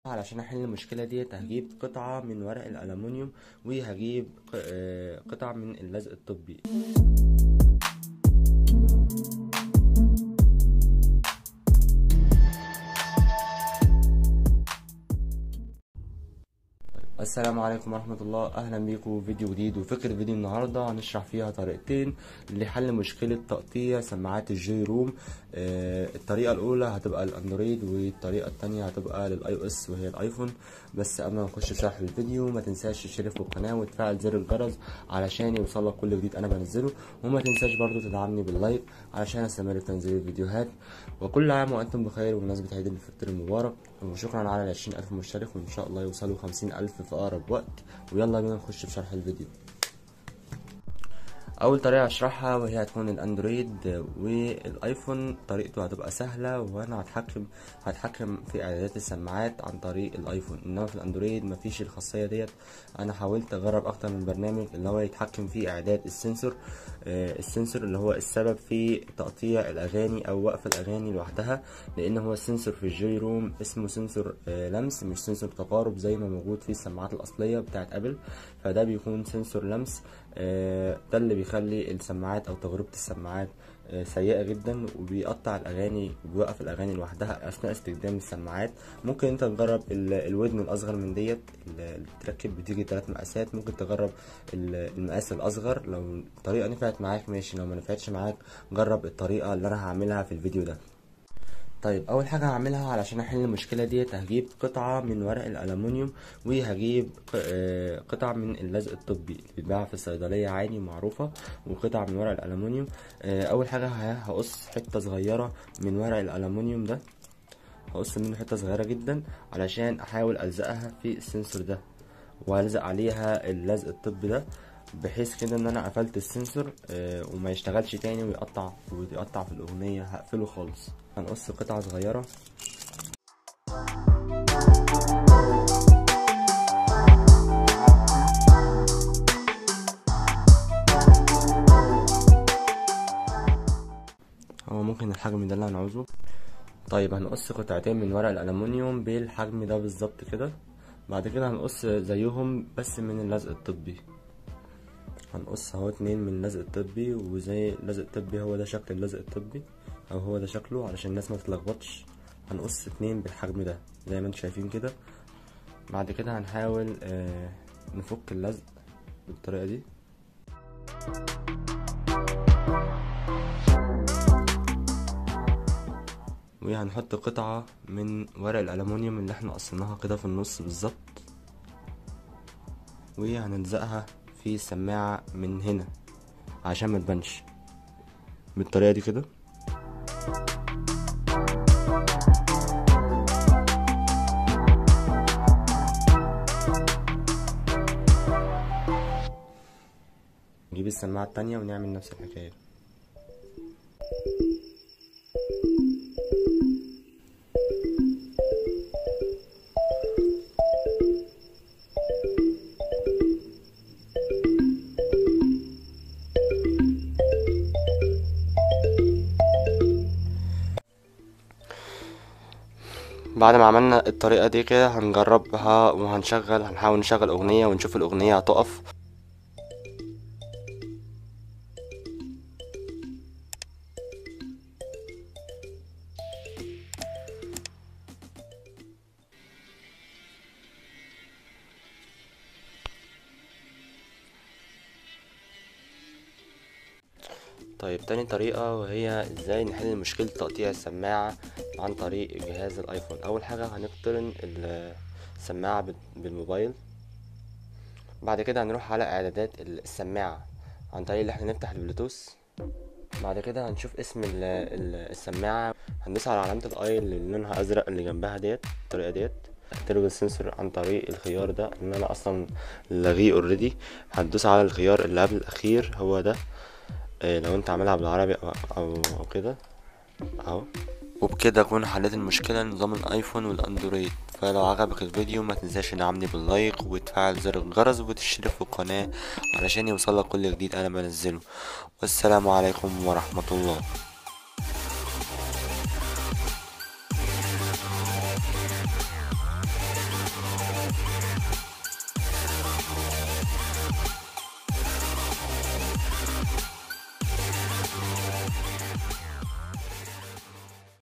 علشان احل المشكله ديت هجيب قطعه من ورق الالومنيوم وهجيب ق- آه، قطع من اللزق الطبي السلام عليكم ورحمة الله أهلا بيكم في فيديو جديد وفكرة فيديو النهاردة هنشرح فيها طريقتين لحل مشكلة تقطيع سماعات الجي روم آه، الطريقة الأولى هتبقى الأندرويد والطريقة التانية هتبقى للآي أو إس وهي الآيفون بس قبل ما نخش في شرح الفيديو ما تنساش تشترك في القناة وتفعل زر الجرس علشان يوصلك كل جديد أنا بنزله وما تنساش برضو تدعمني باللايك علشان أستمر في تنزيل الفيديوهات وكل عام وأنتم بخير وبمناسبة عيد الفطر المبارك وشكرا على العشرين ألف مشترك وإن شاء الله يوصلوا خمسين ألف في أقرب وقت ويلا بينا نخش في شرح الفيديو اول طريقه اشرحها وهي هتكون الاندرويد والايفون طريقته هتبقى سهله وانا هتحكم هتحكم في اعدادات السماعات عن طريق الايفون انما في الاندرويد مفيش الخاصيه ديت انا حاولت اجرب اكتر من برنامج اللي هو يتحكم في اعداد السنسور آه، السنسور اللي هو السبب في تقطيع الاغاني او وقف الاغاني لوحدها لان هو السنسور في الجي روم اسمه سنسور آه، لمس مش سنسور تقارب زي ما موجود في السماعات الاصليه بتاعت ابل فده بيكون سنسور لمس آه، ده اللي بيخلي السماعات او تجربة السماعات آه، سيئة جدا وبيقطع الاغاني وبيوقف الاغاني لوحدها اثناء استخدام السماعات ممكن انت تجرب ال- الودن الاصغر من ديت اللي بتركب بتيجي ثلاث مقاسات ممكن تجرب ال- المقاس الاصغر لو الطريقة نفعت معاك ماشي لو ما نفعتش معاك جرب الطريقة اللي انا هعملها في الفيديو ده طيب اول حاجه هعملها علشان احل المشكله ديت هجيب قطعه من ورق الالومنيوم وهجيب ق- آه، قطع من اللزق الطبي اللي بيتباع في الصيدليه عادي معروفه وقطع من ورق الالومنيوم آه، اول حاجه ه- هقص حته صغيره من ورق الالومنيوم ده هقص منه حته صغيره جدا علشان احاول الزقها في السنسور ده وهلزق عليها اللزق الطبي ده بحيث كده ان انا قفلت السنسور آه، وما يشتغلش تاني ويقطع ويقطع في الاغنيه هقفله خالص هنقص قطعه صغيره هو ممكن الحجم ده اللي هنعوزه طيب هنقص قطعتين من ورق الألمونيوم بالحجم ده بالظبط كده بعد كده هنقص زيهم بس من اللزق الطبي هنقص اهو اتنين من اللزق الطبي وزي اللزق الطبي هو ده شكل اللزق الطبي او هو ده شكله علشان الناس ما تتلخبطش هنقص اتنين بالحجم ده زي ما انتم شايفين كده بعد كده هنحاول آه نفك اللزق بالطريقة دي وهنحط قطعة من ورق الألمونيوم اللي احنا قصيناها كده في النص بالظبط وهنلزقها في السماعة من هنا عشان ما تبانش بالطريقة دي كده نجيب السماعة التانية ونعمل نفس الحكاية بعد ما عملنا الطريقة دي كده هنجربها وهنشغل هنحاول نشغل أغنية ونشوف الأغنية هتقف طيب تاني طريقة وهي ازاي نحل مشكلة تقطيع السماعة عن طريق جهاز الايفون اول حاجة هنقترن ال- السماعة بال- بالموبايل بعد كده هنروح على اعدادات السماعة عن طريق اللي احنا نفتح البلوتوث بعد كده هنشوف اسم ال- ال- السماعة هندوس على علامة الاي اللي لونها ازرق اللي جنبها ديت الطريقة ديت تلغي السنسور عن طريق الخيار ده ان انا اصلا لغيه اوريدي هتدوس على الخيار اللي قبل الاخير هو ده إيه لو انت عاملها بالعربي او او, أو كده اهو وبكده اكون حليت المشكله نظام الايفون والاندرويد فلو عجبك الفيديو ما تنساش تدعمني باللايك وتفعل زر الجرس وتشترك في القناه علشان يوصلك كل جديد انا بنزله والسلام عليكم ورحمه الله